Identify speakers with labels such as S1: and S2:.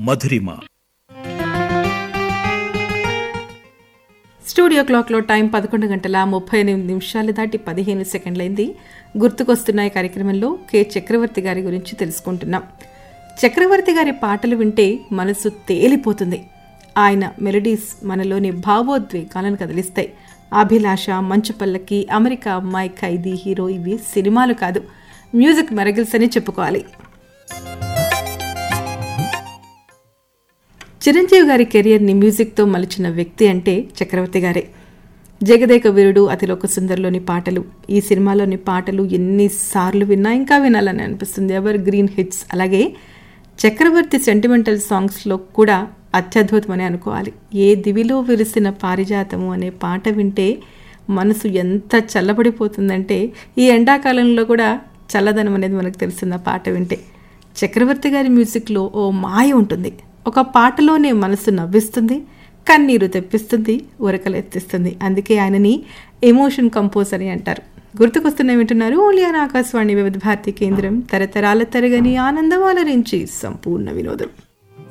S1: మధురిమ
S2: studio క్లాక్లో time పదకొండు గంటల ముప్పై ఎనిమిది నిమిషాలు దాటి పదిహేను సెకండ్లైంది గుర్తుకొస్తున్నాయి కార్యక్రమంలో కె చక్రవర్తి గారి గురించి తెలుసుకుంటున్నాం చక్రవర్తి గారి పాటలు వింటే మనసు తేలిపోతుంది ఆయన మెలడీస్ మనలోని భావోద్వేగాలను కదిలిస్తాయి అభిలాష మంచు పల్లకి అమెరికా అమ్మాయి ఖైదీ హీరో ఇవి సినిమాలు కాదు మ్యూజిక్ మెరగిల్స్ అని చెప్పుకోవాలి చిరంజీవి గారి కెరియర్ని మ్యూజిక్తో మలిచిన వ్యక్తి అంటే చక్రవర్తి గారే జగదేక వీరుడు అతిలోక సుందర్లోని పాటలు ఈ సినిమాలోని పాటలు ఎన్నిసార్లు విన్నా ఇంకా వినాలని అనిపిస్తుంది ఎవర్ గ్రీన్ హిట్స్ అలాగే చక్రవర్తి సెంటిమెంటల్ సాంగ్స్లో కూడా అత్యద్భుతమని అనుకోవాలి ఏ దివిలో వెలిసిన పారిజాతము అనే పాట వింటే మనసు ఎంత చల్లబడిపోతుందంటే ఈ ఎండాకాలంలో కూడా చల్లదనం అనేది మనకు తెలిసింది ఆ పాట వింటే చక్రవర్తి గారి మ్యూజిక్లో ఓ మాయ ఉంటుంది ఒక పాటలోనే మనసు నవ్విస్తుంది కన్నీరు తెప్పిస్తుంది ఉరకలెత్తిస్తుంది అందుకే ఆయనని ఎమోషన్ కంపోజ్ అని అంటారు గుర్తుకొస్తున్న వింటున్నారు ఓలియాన్ ఆకాశవాణి వివిధ భారతి కేంద్రం తరతరాల తరగని ఆనందం అలరించి సంపూర్ణ వినోదం